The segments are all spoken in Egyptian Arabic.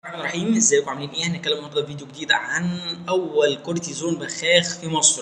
الرحمن الرحيم ازيكم عاملين ايه هنتكلم النهارده في فيديو جديد عن اول كورتيزون بخاخ في مصر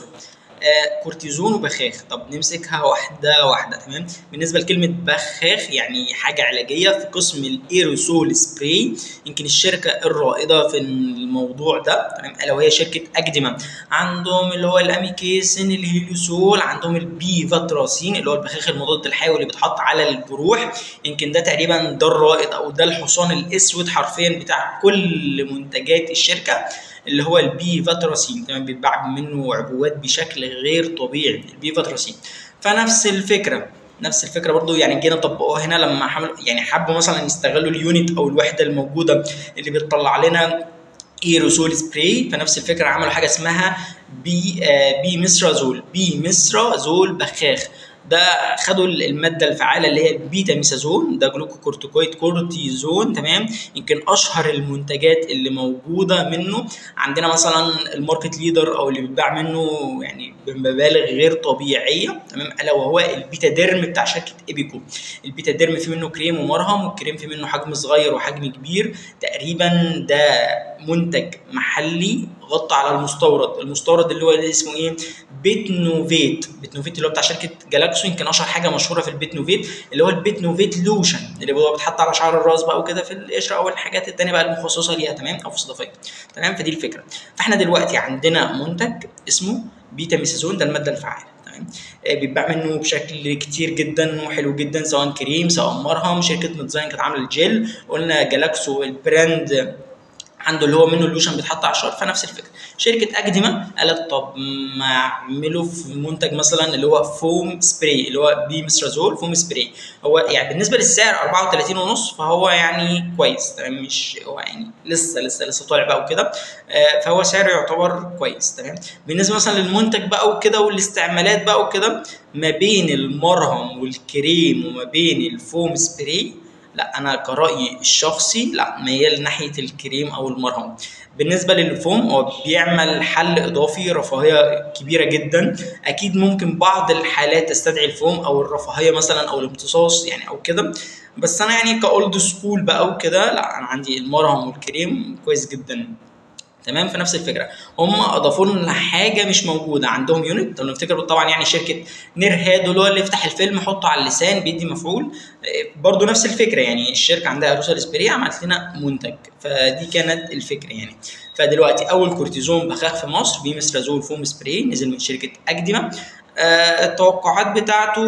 آه كورتيزون وبخاخ طب نمسكها واحده واحده تمام بالنسبه لكلمه بخاخ يعني حاجه علاجيه في قسم الايروسول سبراي يمكن الشركه الرائده في الموضوع ده تمام الا وهي شركه اكديما عندهم اللي هو الاميكيسين الهيلوسول عندهم البي فاتراسين اللي هو البخاخ المضاد الحيوي اللي بيتحط على الجروح يمكن ده تقريبا ده الرائد او ده الحصان الاسود حرفيا بتاع كل منتجات الشركه اللي هو البي فاتراسين تمام بيتباع منه عبوات بشكل غير طبيعي البي فاتراسين فنفس الفكره نفس الفكره برضو يعني جينا طبقوها هنا لما حملوا يعني حبوا مثلا يستغلوا اليونت او الوحده الموجوده اللي بتطلع لنا ايروسول سبراي فنفس الفكره عملوا حاجه اسمها بي آه بي ميسرازول بي ميسرازول بخاخ ده خدوا الماده الفعاله اللي هي البيتا ميسازون ده جلوكوكورتيكويد كورتيزون تمام يمكن اشهر المنتجات اللي موجوده منه عندنا مثلا الماركت ليدر او اللي بيتباع منه يعني بمبالغ غير طبيعيه تمام الا وهو البيتا ديرم بتاع شركه ايبيكو البيتا ديرم في منه كريم ومرهم والكريم في منه حجم صغير وحجم كبير تقريبا ده منتج محلي غطى على المستورد المستورد اللي هو اللي اسمه ايه بيت نوفيت بيت نوفيت اللي هو بتاع شركه جالاكسو يمكن اشهر حاجه مشهوره في البيت نوفيت اللي هو البيت نوفيت لوشن اللي هو بيتحط على شعر الراس بقى وكده في القشره او الحاجات التانية بقى المخصصه ليها تمام او في الصدفيه تمام فدي الفكره فاحنا دلوقتي عندنا منتج اسمه بيتا ميسازون ده الماده الفعاله تمام بيتباع منه بشكل كتير جدا وحلو جدا سواء كريم سواء مرهم شركه ميدزاين كانت عامله الجل قلنا جالاكسو البراند عنده اللي هو منه اللوشن بيتحط على الشعر فنفس الفكره شركه اكديما قالت طب ما اعمله في منتج مثلا اللي هو فوم سبراي اللي هو بيمسترازول فوم سبراي هو يعني بالنسبه للسعر 34 ونص فهو يعني كويس تمام مش هو يعني لسه لسه لسه طالع بقى وكده آه فهو سعره يعتبر كويس تمام بالنسبه مثلا للمنتج بقى وكده والاستعمالات بقى وكده ما بين المرهم والكريم وما بين الفوم سبراي لا انا كرايي الشخصي لا ميال ناحيه الكريم او المرهم بالنسبه للفوم هو بيعمل حل اضافي رفاهيه كبيره جدا اكيد ممكن بعض الحالات تستدعي الفوم او الرفاهيه مثلا او الامتصاص يعني او كده بس انا يعني كاولد سكول بقى وكده لا انا عندي المرهم والكريم كويس جدا تمام في نفس الفكره هم اضافوا لنا حاجه مش موجوده عندهم يونت لو نفتكر طبعا يعني شركه نيرهاد اللي هو اللي يفتح الفيلم حطه على اللسان بيدي مفعول برضو نفس الفكره يعني الشركه عندها اروسال سبراي عملت لنا منتج فدي كانت الفكره يعني فدلوقتي اول كورتيزون بخاخ في مصر بيمسترازول فوم سبراي نزل من شركه اكديما آه التوقعات بتاعته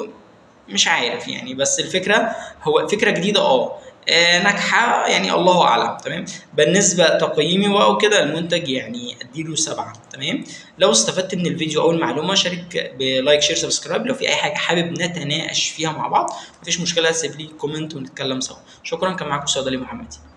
مش عارف يعني بس الفكره هو فكره جديده اه آه ناجحه يعني الله اعلم تمام بالنسبه تقييمي بقى وكده المنتج يعني اديله سبعه تمام لو استفدت من الفيديو او المعلومه شارك بلايك شير سبسكرايب لو في اي حاجه حابب نتناقش فيها مع بعض مفيش مشكله سيب لي كومنت ونتكلم سوا شكرا كان معاكم الصيدلي محمد